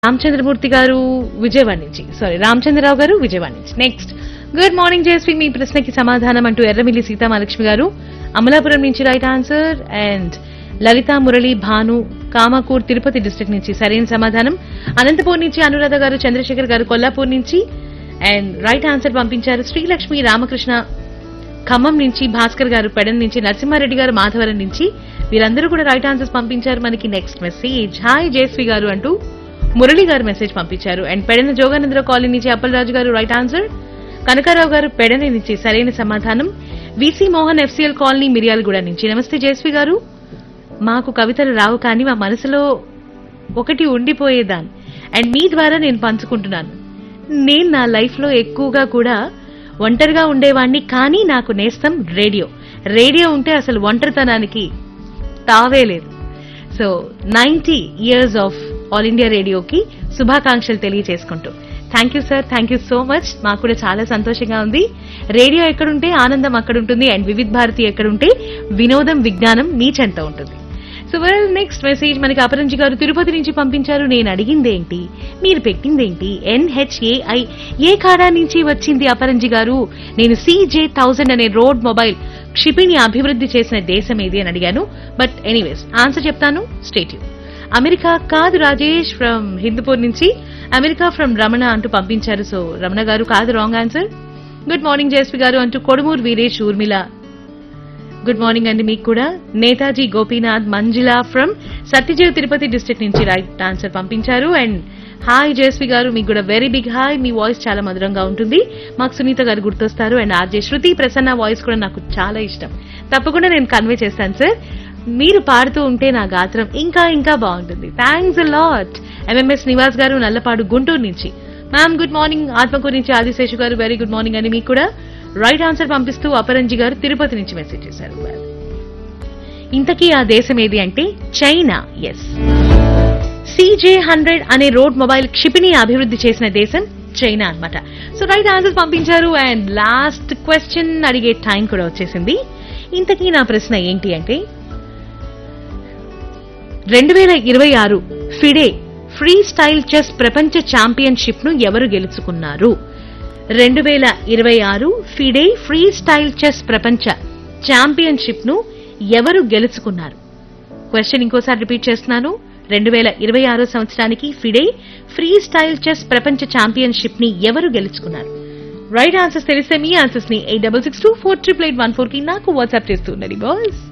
రామచంద్రమూర్తి గారు విజయవాడ నుంచి సారీ రామచంద్రరావు గారు విజయవాడ నుంచి నెక్స్ట్ గుడ్ మార్నింగ్ జయశ్రీ మీ ప్రశ్నకి సమాధానం అంటూ ఎర్రమిల్లి సీతామహాలక్ష్మి గారు అమలాపురం నుంచి right answer and Lalitha Murali Bhanu Kamakur Tirupati district నుంచి సరైన సమాధానం అనంతపూర్ నుంచి అనురాధ గారు చంద్రశేఖర్ గారు కొల్లాపూర్ నుంచి అండ్ రైట్ ఆన్సర్ పంపించారు శ్రీలక్ష్మి రామకృష్ణ ఖమ్మం నుంచి భాస్కర్ గారు పెడన్ నుంచి నరసింహారెడ్డి గారు మాధవరం నుంచి వీరందరూ కూడా రైట్ ఆన్సర్స్ పంపించారు మనకి next message hi Jayashree garu అంటూ మురళి గారు మెసేజ్ పంపించారు అండ్ పెడన జోగానందరావు కాలనీ నుంచి అప్పలరాజు గారు రైట్ ఆన్సర్ కనకారావు గారు పెడన నుంచి సరైన సమాధానం VC Mohan FCL colony Miryalaguda నుంచి నమస్తే జయశ్రీ గారు మాకు కవితలు రావు కానీ మా మనసులో ఒకటి ఉండిపోయేదాన్ని అండ్ మీ ద్వారా నేను పంచుకుంటున్నాను నేను నా లైఫ్ లో ఎక్కువగా కూడా ఒంటరిగా ఉండేవాణ్ణి కానీ నాకు నేస్తం రేడియో రేడియో ఉంటే అసలు ఒంటరితనానికి తావే లేదు so ninety years of All India రేడియోకి శుభాకాంక్షలు తెలియజేసుకుంటూ thank you sir thank you so much మాకు కూడా చాలా సంతోషంగా ఉంది రేడియో ఎక్కడుంటే ఆనందం అక్కడ ఉంటుంది అండ్ వివిధ్ భారతి ఎక్కడుంటే వినోదం విజ్ఞానం మీ చెంత ఉంటుంది సో వెల్ నెక్స్ట్ మెసేజ్ మనకి అపరంజి గారు తిరుపతి నుంచి పంపించారు నేను అడిగిందేంటి మీరు పెట్టిందేంటి ఎన్హెచ్ఏఐ ఏ కాడా నుంచి వచ్చింది అపరంజి గారు నేను సిజే థౌసండ్ అనే రోడ్ మొబైల్ క్షిపిణి అభివృద్ధి చేసిన దేశం ఏది అని అడిగాను బట్ ఎనీవేస్ ఆన్సర్ చెప్తాను స్టేట్ అమెరికా కాదు రాజేష్ ఫ్రమ్ హిందూపూర్ నుంచి అమెరికా ఫ్రమ్ రమణ అంటూ పంపించారు సో రమణ గారు కాదు wrong answer good morning Jayashree garu అంటూ కొడుమూరు వీరేష్ ఊర్మిళ గుడ్ మార్నింగ్ అండి మీకు కూడా నేతాజీ గోపీనాథ్ మంజుల ఫ్రమ్ సత్యజీవ్ తిరుపతి డిస్ట్రిక్ట్ నుంచి రైట్ ఆన్సర్ పంపించారు అండ్ హాయ్ జయశ్రీ గారు మీకు కూడా వెరీ బిగ్ హాయ్ మీ వాయిస్ చాలా మధురంగా ఉంటుంది మాకు సునీత గారు గుర్తొస్తారు and RJ Shruti Prasanna voice కూడా నాకు చాలా ఇష్టం తప్పకుండా నేను కన్వే చేస్తాను సార్ మీరు పాడుతూ ఉంటే నా గాత్రం ఇంకా ఇంకా బాగుంటుంది థ్యాంక్స్ లాట్ ఎంఎంఎస్ నివాస్ గారు నల్లపాడు గుంటూరు నుంచి మ్యామ్ గుడ్ మార్నింగ్ ఆత్మకూరు నుంచి ఆదిశేషు గారు వెరీ గుడ్ మార్నింగ్ అని మీకు కూడా రైట్ ఆన్సర్ పంపిస్తూ అపరంజి గారు తిరుపతి నుంచి మెసేజ్ చేశారు ఇంతకీ ఆ దేశం ఏది అంటే చైనా ఎస్ సిజే హండ్రెడ్ అనే రోడ్ మొబైల్ క్షిపిణి అభివృద్ధి చేసిన దేశం చైనా అన్నమాట సో రైట్ ఆన్సర్ పంపించారు అండ్ లాస్ట్ క్వశ్చన్ అడిగే టైం కూడా వచ్చేసింది ఇంతకీ నా ప్రశ్న ఏంటి అంటే రెండు వేల ఇరవై ఆరు ఫిడే ఫ్రీ స్టైల్ చెస్ ప్రపంచ ఛాంపియన్షిప్ ను ఎవరు గెలుచుకున్నారు రెండు వేల ఇరవై ఆరు ఫిడే ఫ్రీ స్టైల్ చెస్ ప్రపంచ ఛాంపియన్షిప్ ను ఎవరు గెలుచుకున్నారు క్వశ్చన్ ఇంకోసారి రిపీట్ చేస్తున్నాను రెండు వేల ఇరవై ఆరో సంవత్సరానికి ఫిడే ఫ్రీ స్టైల్ చెస్ ప్రపంచ ఛాంపియన్షిప్ ని ఎవరు గెలుచుకున్నారు రైట్ ఆన్సర్స్ తెలిస్తే మీ ఆన్సర్స్ ని eight double six two four triple eight one four కి నాకు వాట్సాప్ చేస్తూ ఉండండి బాయ్స్